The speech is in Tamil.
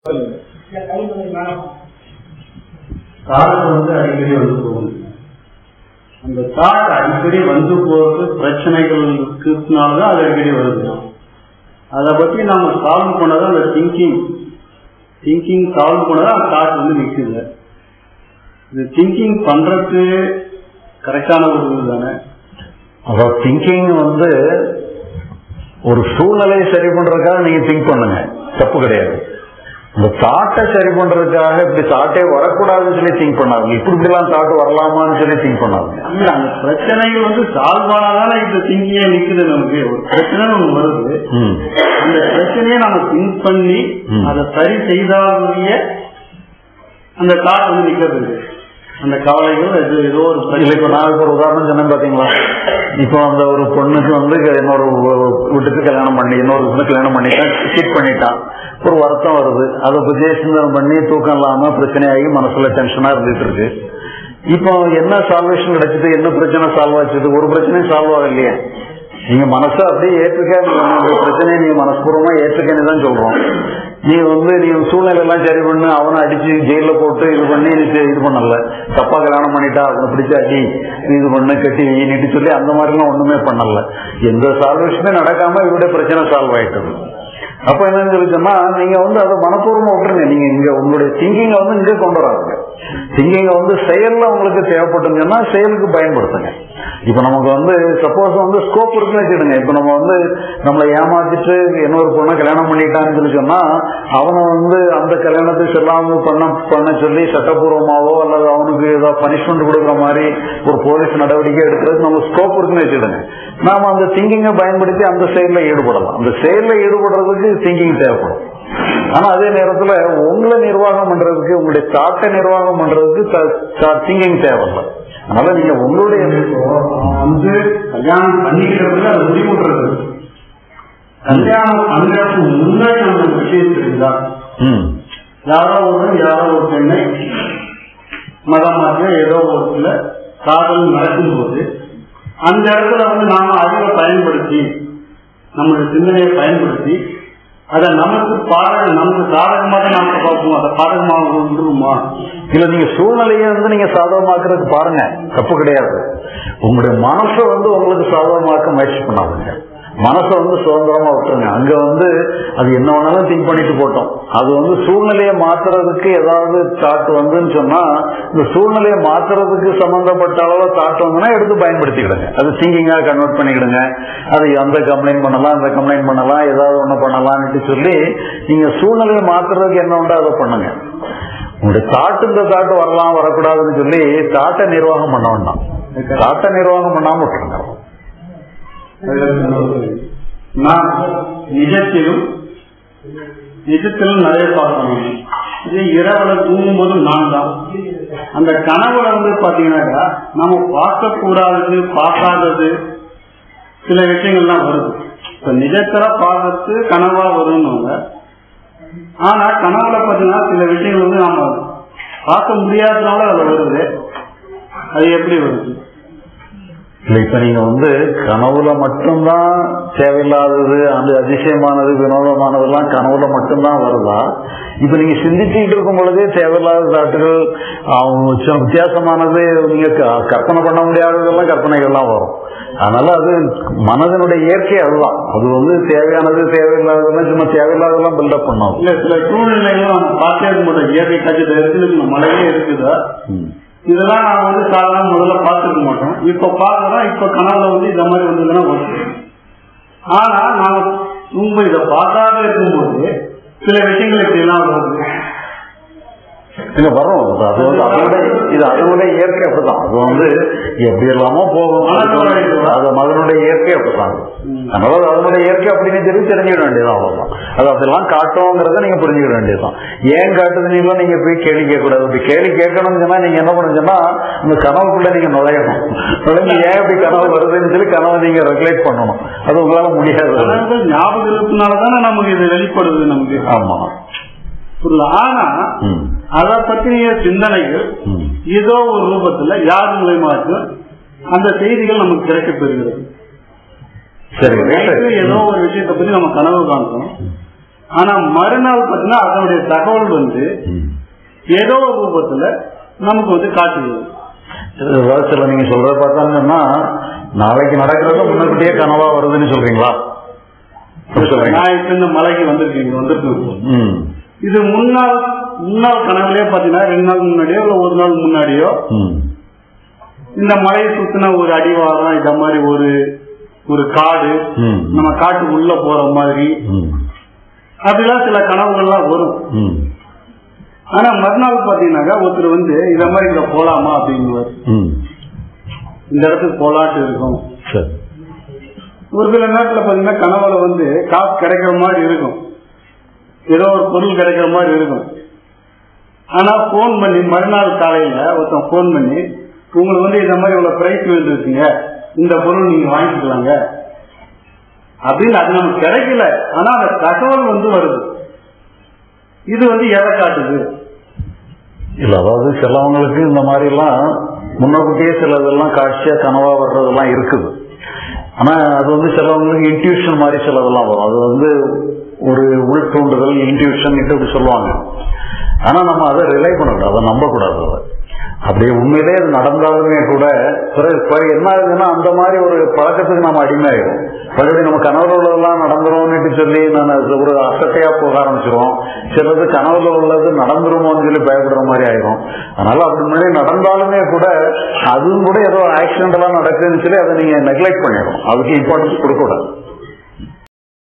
தாட் வந்து அடிக்கடி வந்து போகுது அந்த தாட் அடிக்கடி வந்து போறது பிரச்சனைகள் இருக்கிறதுனாலதான் அது அடிக்கடி வருது அதை பத்தி நாம சால்வ் பண்ணதான் அந்த திங்கிங் திங்கிங் சால்வ் பண்ணதான் அந்த தாட் வந்து நிக்குது இது திங்கிங் பண்றது கரெக்டான ஒரு இது தானே அதாவது திங்கிங் வந்து ஒரு சூழ்நிலையை சரி பண்றதுக்காக நீங்க திங்க் பண்ணுங்க தப்பு கிடையாது இந்த தாட்டை சரி பண்றதுக்காக இப்படி தாட்டே வரக்கூடாதுன்னு சொல்லி திங்க் பண்ணாங்க இப்படி இப்படிலாம் தாட் வரலாமான்னு சொல்லி திங்க் பண்ணாங்க இல்ல அந்த பிரச்சனைகள் வந்து சால்வ் ஆனாதானே இந்த திங்கிங்கே நிக்குது நமக்கு ஒரு பிரச்சனை ஒண்ணு வருது ம். அந்த பிரச்சனையை நம்ம திங்க் பண்ணி ம். அதை சரி செய்தாலுடைய அந்த தாட் வந்து நிக்கிறது அந்த கவலைகள் இது ஏதோ ஒரு இல்ல பிரச்சனை இப்ப நான் இப்ப ஒரு உதாரணம் சொன்னேன் பாத்தீங்களா இப்போ அந்த ஒரு பொண்ணுக்கு வந்து இன்னொரு வீட்டுக்கு கல்யாணம் பண்ணி இன்னொரு பொண்ணு கல்யாணம் பண்ணிட்டான் சீட் பண்ணிட்டான் ஒரு வருத்தம் வருது அதை பத்தி சிந்தனை பண்ணி தூக்கம் இல்லாம பிரச்சனையாகி மனசுல டென்ஷனா இருந்துட்டு இருக்கு இப்போ என்ன சால்வேஷன் கிடைச்சது என்ன பிரச்சனை சால்வ் ஆச்சுது ஒரு பிரச்சனையும் சால்வ் ஆகலையே நீங்க மனசை அப்படியே ஏற்றுக்க உங்க பிரச்சனையை நீங்க மனஸ்பூர்வமா ஏற்றுக்கன்னு தான் சொல்றோம் நீ வந்து நீ சூழ்நிலை எல்லாம் சரி பண்ணு அவனை அடிச்சு ஜெயில போட்டு இது பண்ணி நீ இது பண்ணல தப்பா கல்யாணம் பண்ணிட்டா அவனை பிடிச்ச அடி நீ இது பண்ணு கட்டி நீட்டு சொல்லி அந்த மாதிரிலாம் ஒண்ணுமே பண்ணல எந்த சால்வேஷனுமே நடக்காம இவருடைய பிரச்சனை சால்வ் ஆயிட்டது அப்ப என்னன்னு சொல்லி சொன்னா நீங்க வந்து அதை மனப்பூர்வமா விட்டுருங்க நீங்க இங்க உங்களுடைய திங்கிங்க வந்து இங்க கொண்டு வராங்க திங்கிங்க வந்து செயல்ல உங்களுக்கு தேவைப்பட்டுங்கன்னா செயலுக்கு பயன்படுத்துங்க இப்ப நமக்கு வந்து சப்போஸ் வந்து ஸ்கோப் இருக்குன்னு வச்சுடுங்க இப்ப நம்ம வந்து நம்மளை ஏமாத்திட்டு இன்னொரு பொண்ணை கல்யாணம் பண்ணிட்டான்னு சொல்லி சொன்னா அவனை வந்து அந்த கல்யாணத்தை சொல்லாம பண்ண பண்ண சொல்லி சட்டப்பூர்வமாவோ அல்லது அவனுக்கு ஏதோ பனிஷ்மெண்ட் கொடுக்குற மாதிரி ஒரு போலீஸ் நடவடிக்கை எடுக்கிறதுக்கு நம்ம ஸ்கோப் இருக்குன்னு வச்சுடுங்க நாம அந்த திங்கிங்கை பயன்படுத்தி அந்த செயல்ல ஈடுபடலாம் அந்த செயல்ல ஈடுபடுறதுக்கு திங்கிங் தேவைப்படும் ஆனா அதே நேரத்துல உங்களை நிர்வாகம் பண்றதுக்கு உங்களுடைய தாட்டை நிர்வாகம் பண்றதுக்கு திங்கிங் தேவையில்லை அதனால நீங்க உங்களுடைய வந்து கல்யாணம் பண்ணிக்கிறதுல அது முடிவுன்றது கல்யாணம் பண்றதுக்கு முன்னாடி நம்ம ஒரு விஷயம் தெரியுதா ம், யாரோ ஒரு யாரோ ஒரு பெண்ணை மதம் மாற்றிய ஏதோ ஒரு சில காதல் நடக்கும்போது அந்த இடத்துல வந்து நாம அறிவை பயன்படுத்தி நம்மளுடைய சிந்தனையை பயன்படுத்தி அதை நமக்கு பாடக நமக்கு சாதகமாக நாம பார்ப்போம் அதை பாடகமாக விட்டுருமா இல்ல நீங்க சூழ்நிலையை வந்து நீங்க சாதகமாக்குறதுக்கு பாருங்க தப்பு கிடையாது உங்களுடைய மனசை வந்து உங்களுக்கு சாதகமாக்க முயற்சி பண்ணாதுங்க மனசை வந்து சுதந்திரமா விட்டுருங்க அங்க வந்து அது என்ன வேணாலும் திங்க் பண்ணிட்டு போட்டோம் அது வந்து சூழ்நிலையை மாத்துறதுக்கு ஏதாவது தாட் வந்துன்னு சொன்னா இந்த சூழ்நிலையை மாத்துறதுக்கு சம்பந்தப்பட்ட அளவு தாட் வந்துன்னா எடுத்து பயன்படுத்திக்கிடுங்க அது திங்கிங்கா கன்வெர்ட் பண்ணிக்கிடுங்க அது அந்த கம்ப்ளைண்ட் பண்ணலாம் அந்த கம்ப்ளைண்ட் பண்ணலாம் ஏதாவது ஒண்ணு பண்ணலாம்னு சொல்லி நீங்க சூழ்நிலையை மாத்துறதுக்கு என்ன உண்டோ அதை பண்ணுங்க உங்களுடைய தாட்டு இந்த தாட்டு வரலாம் வரக்கூடாதுன்னு சொல்லி தாட்டை நிர்வாகம் பண்ண வேண்டாம் தாட்டை நிர்வாகம் பண்ணாம விட்டுருங்க நான் நிஜத்திலும் நிஜத்திலும் நிறைய பார்க்கணும் இது இரவுல தூங்கும்போது நான் தான் அந்த கனவுல வந்து பாத்தீங்கன்னாக்கா நம்ம பார்க்க கூடாதது பார்க்காதது சில விஷயங்கள்லாம் வருது இப்ப நிஜத்துல பார்க்கறது கனவா வரும்னுவாங்க ஆனா கனவுல பாத்தீங்கன்னா சில விஷயங்கள் வந்து நாம பார்க்க முடியாததுனால அதுல வருது அது எப்படி வருது இல்ல இப்ப நீங்க வந்து கனவுல மட்டும்தான் தேவையில்லாதது அந்த அதிசயமானது வினோதமானதெல்லாம் கனவுல மட்டும்தான் வருதா இப்ப நீங்க சிந்திச்சுக்கிட்டு இருக்கும் பொழுதே தேவையில்லாத தாட்டுகள் அவங்க சில வித்தியாசமானது நீங்க க- கற்பனை பண்ண முடியாததெல்லாம் கற்பனைகள்லாம் வரும் அதனால அது மனதனுடைய இயற்கை அதுதான் அது வந்து தேவையானது தேவையில்லாததெல்லாம் சும்மா தேவையில்லாததெல்லாம் பில்டப் பண்ணும் இல்ல சில சூழ்நிலைகள் நம்ம பார்த்தே இருக்க மாட்டோம் இயற்கை காட்சி இருக்குது மழையே இருக்குதா ம். இதெல்லாம் நான் வந்து சாதாரண முதல்ல பார்த்துருக்க மாட்டோம் இப்ப பாக்குறோம் இப்ப கனவுல வந்து இந்த மாதிரி வந்ததுன்னா வருது ஆனா நான் ரொம்ப இதை பார்க்காத இருக்கும்போது சில விஷயங்கள் இப்படி எல்லாம் வருது இல்ல வரும் அது அது வந்து அதோட இது அதனுடைய இயற்கை அப்படிதான் அது வந்து எப்படி எல்லாமோ போகும் அது மகனுடைய இயற்கை அப்படிதான் அதனால அது அதனுடைய இயற்கை அப்படின்னு சொல்லி தெரிஞ்சுக்க வேண்டியதான் அவ்வளவுதான் அது அதெல்லாம் காட்டுங்கிறத நீங்க புரிஞ்சுக்க வேண்டியதுதான் ஏன் காட்டுதுன்னு நீங்க போய் கேள்வி கேட்க கூடாது அப்படி கேள்வி கேட்கணும்னு சொன்னா நீங்க என்ன பண்ணுங்கன்னா இந்த கனவுக்குள்ள நீங்க நுழையணும் நுழைஞ்சு ஏன் இப்படி கனவு வருதுன்னு சொல்லி கனவை நீங்க ரெகுலேட் பண்ணணும் அது உங்களால முடியாது அதாவது ஞாபகம் இருப்புனாலதானே நமக்கு இது வெளிப்படுது நமக்கு ஆமா புரியல ஆனா ம். அதை பற்றிய சிந்தனைகள் ம். ஏதோ ஒரு ரூபத்துல யார் மூலயமாச்சும் அந்த செய்திகள் நமக்கு கிடைக்கப் பெறுகிறது சரி நைட்டு ரைட்டு. ஏதோ ஒரு விஷயத்தை பத்தி நம்ம கனவு காண்றோம் ஆனா மறுநாள் பாத்தீங்கன்னா அதனுடைய தகவல் வந்து ம். ஏதோ ஒரு ரூபத்துல நமக்கு வந்து காட்டுது அதாவது சில நீங்க சொல்றத பார்த்தாங்கன்னா நாளைக்கு நடக்கிறது முன்னக்கூட்டியே கனவா வருதுன்னு சொல்றீங்களா அப்படி சொல்றீங்க நான் இப்ப இந்த மலைக்கு வந்திருக்கீங்க வந்திருக்கேன் ம். இது முன்னாள் முன்னாள் கனவுலயே பாத்தீங்கன்னா ரெண்டு நாள் முன்னாடியோ இல்ல ஒரு நாள் முன்னாடியோ ம். இந்த மலையை சுத்தின ஒரு அடிவாரம் இந்த மாதிரி ஒரு ஒரு காடு ம். நம்ம காட்டு உள்ள போற மாதிரி ம். அப்படிலாம் சில கனவுகள்லாம் வரும் ம். ஆனா மறுநாள் பாத்தீங்கன்னாக்கா ஒருத்தர் வந்து இத மாதிரி இங்க போலாமா அப்படிங்குவார் ம். இந்த இடத்துக்கு போலாட்டு இருக்கும் சரி ஒரு சில நேரத்துல பாத்தீங்கன்னா கனவுல வந்து காசு கிடைக்கிற மாதிரி இருக்கும் ஏதோ ஒரு பொருள் கிடைக்கிற மாதிரி இருக்கும் ஆனா போன் பண்ணி மறுநாள் காலையில ஒருத்தன் போன் பண்ணி உங்களுக்கு வந்து இந்த மாதிரி இவ்வளவு பிரைஸ் வந்துருக்குங்க இந்த பொருள் நீங்க வாங்கிக்கலாங்க அப்படின்னு அது நமக்கு கிடைக்கல ஆனா அந்த தகவல் வந்து வருது இது வந்து எதை காட்டுது இல்ல அதாவது சிலவங்களுக்கு இந்த மாதிரி எல்லாம் முன்னக்கூட்டியே சில இதெல்லாம் காட்சியா கனவா வர்றதெல்லாம் இருக்குது ஆனா அது வந்து சிலவங்களுக்கு இன்ட்யூஷன் மாதிரி சிலதெல்லாம் வரும் அது வந்து ஒரு உள் தூண்டுதல் இன்ட்யூஷன் இப்படி சொல்லுவாங்க ஆனா நம்ம அதை ரிலை பண்ணக்கூடாது அதை நம்பக்கூடாது அதை அப்படி உண்மையிலே அது நடந்தாலுமே கூட பிறகு பிறகு என்ன ஆகுதுன்னா அந்த மாதிரி ஒரு பழக்கத்துக்கு நம்ம அடிமையாயிடும் மறுபடியும் நம்ம கனவுல உள்ளதெல்லாம் நடந்துரும்னுட்டு சொல்லி நான் அது ஒரு அசட்டையா போக ஆரம்பிச்சிருவோம் சிலது கனவுல உள்ளது நடந்துருமோன்னு சொல்லி பயப்படுற மாதிரி ஆயிரும் அதனால அப்படி முன்னாடி நடந்தாலுமே கூட அதுவும் கூட ஏதோ ஆக்சிடென்ட் எல்லாம் நடக்குதுன்னு சொல்லி அதை நீங்க நெக்லெக்ட் பண்ணிடும் அதுக்கு இம்பார்ட்டன்ஸ் கொடுக்க கூடாது